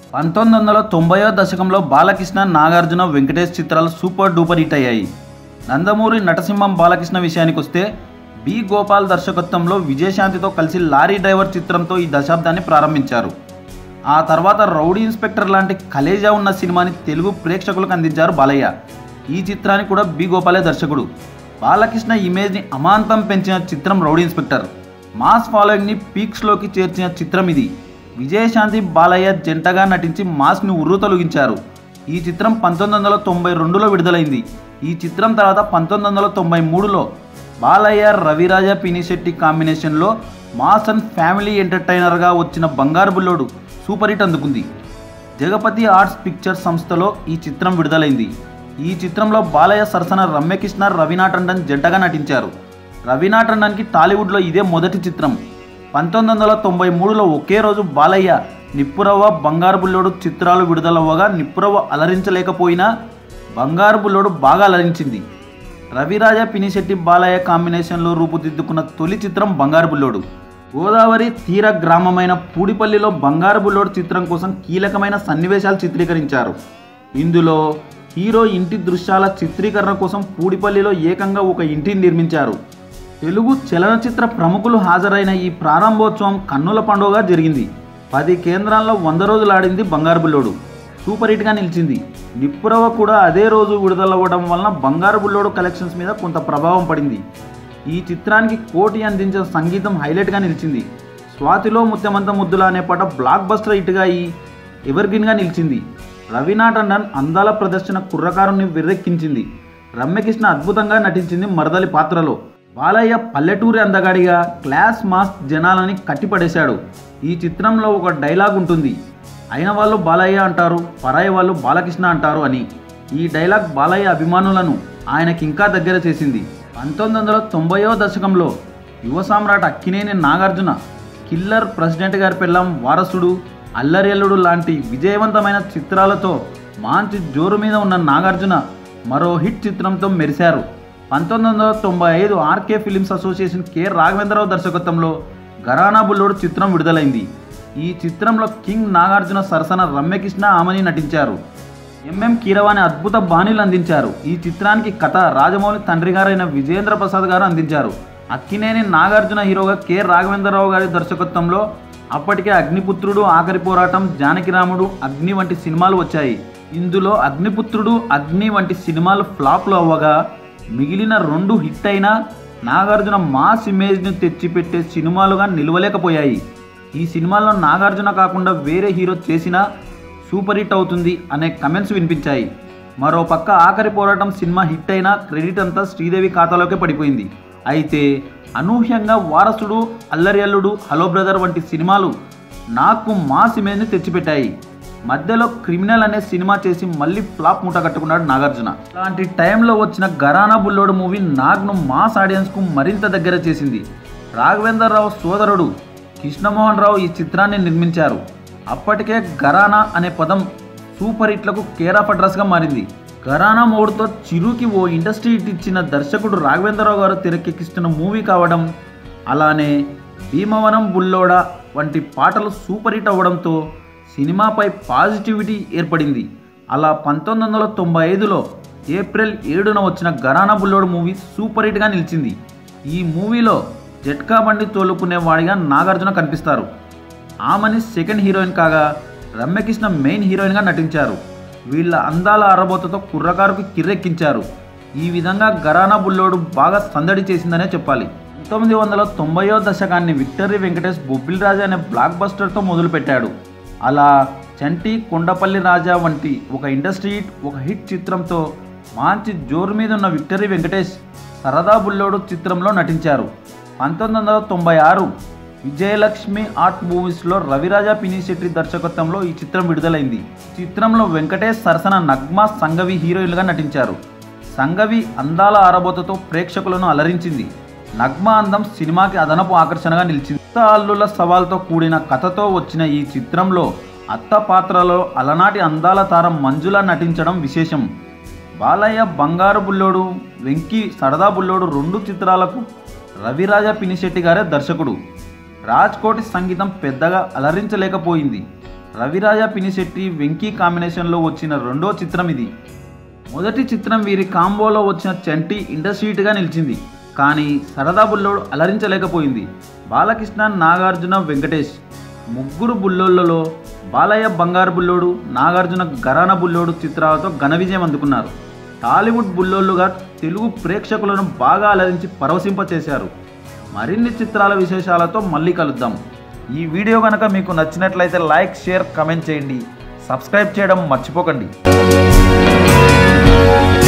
పంతొమ్మిది వందల తొంభైవ దశకంలో బాలకృష్ణ నాగార్జున వెంకటేష్ చిత్రాలు సూపర్ డూపర్ హిట్ అయ్యాయి నందమూరి నటసింహం బాలకృష్ణ విషయానికి వస్తే బి గోపాల్ దర్శకత్వంలో విజయశాంతితో కలిసి లారీ డ్రైవర్ చిత్రంతో ఈ దశాబ్దాన్ని ప్రారంభించారు ఆ తర్వాత రౌడీ ఇన్స్పెక్టర్ లాంటి కలేజా ఉన్న సినిమాని తెలుగు ప్రేక్షకులకు అందించారు బాలయ్య ఈ చిత్రానికి కూడా బి గోపాలే దర్శకుడు బాలకృష్ణ ఇమేజ్ని అమాంతం పెంచిన చిత్రం రౌడీ ఇన్స్పెక్టర్ మాస్ ఫాలోయింగ్ని పీక్స్లోకి చేర్చిన చిత్రం ఇది విజయశాంతి బాలయ్య జంటగా నటించి మాస్ని ఉర్రూతొలగించారు ఈ చిత్రం పంతొమ్మిది వందల తొంభై రెండులో విడుదలైంది ఈ చిత్రం తర్వాత పంతొమ్మిది వందల తొంభై మూడులో బాలయ్య రవిరాజ పినిశెట్టి కాంబినేషన్లో మాస్ అండ్ ఫ్యామిలీ ఎంటర్టైనర్గా వచ్చిన బంగారు బుల్లోడు సూపర్ హిట్ అందుకుంది జగపతి ఆర్ట్స్ పిక్చర్స్ సంస్థలో ఈ చిత్రం విడుదలైంది ఈ చిత్రంలో బాలయ్య సరసన రమ్యకృష్ణ రవీనా టండన్ జంటగా నటించారు రవీనా టండన్కి టాలీవుడ్లో ఇదే మొదటి చిత్రం పంతొమ్మిది వందల తొంభై మూడులో ఒకే రోజు బాలయ్య నిప్పురవ్వ బంగారు బుల్లోడు చిత్రాలు విడుదలవ్వగా నిప్పురవ్వ అలరించలేకపోయినా బంగారు బుల్లోడు బాగా అలరించింది రవిరాజ పినిశెట్టి బాలయ్య కాంబినేషన్లో రూపుదిద్దుకున్న తొలి చిత్రం బంగారు బుల్లోడు గోదావరి తీర గ్రామమైన పూడిపల్లిలో బంగారు బుల్లోడు చిత్రం కోసం కీలకమైన సన్నివేశాలు చిత్రీకరించారు ఇందులో హీరో ఇంటి దృశ్యాల చిత్రీకరణ కోసం పూడిపల్లిలో ఏకంగా ఒక ఇంటిని నిర్మించారు తెలుగు చలనచిత్ర ప్రముఖులు హాజరైన ఈ ప్రారంభోత్సవం కన్నుల పండుగగా జరిగింది పది కేంద్రాల్లో వంద రోజులు ఆడింది బంగారు బుల్లోడు సూపర్ హిట్గా నిలిచింది నిప్పురవ కూడా అదే రోజు విడుదలవ్వడం వలన బంగారు బుల్లోడు కలెక్షన్స్ మీద కొంత ప్రభావం పడింది ఈ చిత్రానికి కోటి అందించిన సంగీతం హైలైట్గా నిలిచింది స్వాతిలో ముత్యమంత ముద్దుల అనే పాట బ్లాక్ బస్టర్ హిట్గా ఈ ఎవర్గ్రీన్గా నిలిచింది రవీనా టండన్ అందాల ప్రదర్శన కుర్రకారుని విర్రెక్కించింది రమ్యకృష్ణ అద్భుతంగా నటించింది మరదలి పాత్రలో బాలయ్య పల్లెటూరి అందగాడిగా క్లాస్ మాస్ జనాలని కట్టిపడేశాడు ఈ చిత్రంలో ఒక డైలాగ్ ఉంటుంది అయిన వాళ్ళు బాలయ్య అంటారు పరాయి వాళ్ళు బాలకృష్ణ అంటారు అని ఈ డైలాగ్ బాలయ్య అభిమానులను ఆయనకి ఇంకా దగ్గర చేసింది పంతొమ్మిది వందల తొంభైవ దశకంలో యువ సామ్రాట్ అక్కినేని నాగార్జున కిల్లర్ ప్రెసిడెంట్ గారి పెళ్ళం వారసుడు అల్లరియల్లుడు లాంటి విజయవంతమైన చిత్రాలతో మంచి జోరు మీద ఉన్న నాగార్జున మరో హిట్ చిత్రంతో మెరిశారు పంతొమ్మిది వందల తొంభై ఐదు RK films association K Raghavendra Rao దర్శకత్వంలో గరానా బుల్లోడు చిత్రం విడుదలైంది ఈ చిత్రంలో కింగ్ నాగార్జున సరసన రమ్యకృష్ణ ఆమని నటించారు ఎంఎం కీరవాణి అద్భుత బాణీలు అందించారు ఈ చిత్రానికి కథ రాజమౌళి తండ్రి గారైన విజేంద్ర ప్రసాద్ గారు అందించారు అక్కినేని నాగార్జున హీరోగా కె రాఘవేంద్రరావు గారి దర్శకత్వంలో అప్పటికే అగ్నిపుత్రుడు ఆఖరి పోరాటం జానకిరాముడు అగ్ని వంటి సినిమాలు వచ్చాయి ఇందులో అగ్నిపుత్రుడు అగ్ని వంటి సినిమాలు ఫ్లాప్లు అవ్వగా మిగిలిన రెండు హిట్ అయినా నాగార్జున మాస్ ఇమేజ్ను తెచ్చిపెట్టే సినిమాలుగా నిలవలేకపోయాయి ఈ సినిమాల్లో నాగార్జున కాకుండా వేరే హీరో చేసినా సూపర్ హిట్ అవుతుంది అనే కమెంట్స్ వినిపించాయి మరో పక్క ఆఖరి పోరాటం సినిమా హిట్ అయినా క్రెడిట్ అంతా శ్రీదేవి ఖాతాలోకే పడిపోయింది అయితే అనూహ్యంగా వారసుడు అల్లరి అల్లుడు హలో బ్రదర్ వంటి సినిమాలు నాకు మాస్ ఇమేజ్ని తెచ్చిపెట్టాయి మధ్యలో క్రిమినల్ అనే సినిమా చేసి మళ్ళీ ఫ్లాప్ మూట కట్టుకున్నాడు నాగార్జున అలాంటి టైంలో వచ్చిన గరానా బుల్లోడు మూవీ నాగ్ను మాస్ ఆడియన్స్కు మరింత దగ్గర చేసింది రాఘవేందర్ రావు సోదరుడు కృష్ణమోహన్ రావు ఈ చిత్రాన్ని నిర్మించారు అప్పటికే గరానా అనే పదం సూపర్ హిట్లకు కేర్ ఆఫ్ అడ్రస్గా మారింది గరానా మోడ్తో చిరుకి ఓ ఇండస్ట్రీ హిట్ ఇచ్చిన దర్శకుడు రాఘవేంద్రరావు గారు తెరకెక్కిస్తున్న మూవీ కావడం అలానే భీమవరం బుల్లోడ వంటి పాటలు సూపర్ హిట్ అవ్వడంతో సినిమాపై పాజిటివిటీ ఏర్పడింది అలా పంతొమ్మిది వందల తొంభై ఐదులో ఏప్రిల్ ఏడున వచ్చిన గరానా బుల్లోడు మూవీ సూపర్ హిట్గా నిలిచింది ఈ మూవీలో జట్కా బండి తోలుకునే వాడిగా నాగార్జున కనిపిస్తారు ఆమెని సెకండ్ హీరోయిన్ కాగా రమ్యకృష్ణ మెయిన్ హీరోయిన్గా నటించారు వీళ్ళ అందాల అరబోతతో కుర్రకారుకి కిర్రెక్కించారు ఈ విధంగా గరానా బుల్లోడు బాగా సందడి చేసిందనే చెప్పాలి పంతొమ్మిది వందల తొంభైయో దశకాన్ని విక్టరీ వెంకటేష్ బొబ్బిల్ రాజా అనే బ్లాక్ బస్టర్తో మొదలుపెట్టాడు అలా చంటి కొండపల్లి రాజా వంటి ఒక ఇండస్ట్రీ హిట్ ఒక హిట్ చిత్రంతో మంచి జోరు మీద ఉన్న విక్టరీ వెంకటేష్ సరదా బుల్లోడు చిత్రంలో నటించారు పంతొమ్మిది వందల తొంభై ఆరు విజయలక్ష్మి ఆర్ట్ మూవీస్లో రవిరాజా పినిశెట్టి దర్శకత్వంలో ఈ చిత్రం విడుదలైంది ఈ చిత్రంలో వెంకటేష్ సరసన నగ్మా సంగవి హీరోయిన్లుగా నటించారు సంగవి అందాల ఆరబోతతో ప్రేక్షకులను అలరించింది నగ్మా అందం సినిమాకి అదనపు ఆకర్షణగా నిలిచింది కొత్త అల్లుల సవాల్తో కూడిన కథతో వచ్చిన ఈ చిత్రంలో అత్త పాత్రలో అలనాటి అందాల తారం మంజుల నటించడం విశేషం బాలయ్య బంగారు బుల్లోడు వెంకీ సరదా బుల్లోడు రెండు చిత్రాలకు రవిరాజ పినిశెట్టి గారే దర్శకుడు రాజ్కోటి సంగీతం పెద్దగా అలరించలేకపోయింది రవిరాజ పినిశెట్టి వెంకీ కాంబినేషన్లో వచ్చిన రెండో చిత్రం ఇది మొదటి చిత్రం వీరి కాంబోలో వచ్చిన చంటి ఇండస్ట్రీట్గా నిలిచింది కానీ సరదా బుల్లోడు అలరించలేకపోయింది బాలకృష్ణ నాగార్జున వెంకటేష్ ముగ్గురు బుల్లోళ్లలో బాలయ్య బంగారు బుల్లోడు నాగార్జున గరాన బుల్లోడు చిత్రాలతో ఘన విజయం అందుకున్నారు టాలీవుడ్ బుల్లోళ్ళుగా తెలుగు ప్రేక్షకులను బాగా అలరించి పరవశింపచేశారు మరిన్ని చిత్రాల విశేషాలతో మళ్ళీ కలుద్దాం ఈ వీడియో కనుక మీకు నచ్చినట్లయితే లైక్ షేర్ కమెంట్ చేయండి సబ్స్క్రైబ్ చేయడం మర్చిపోకండి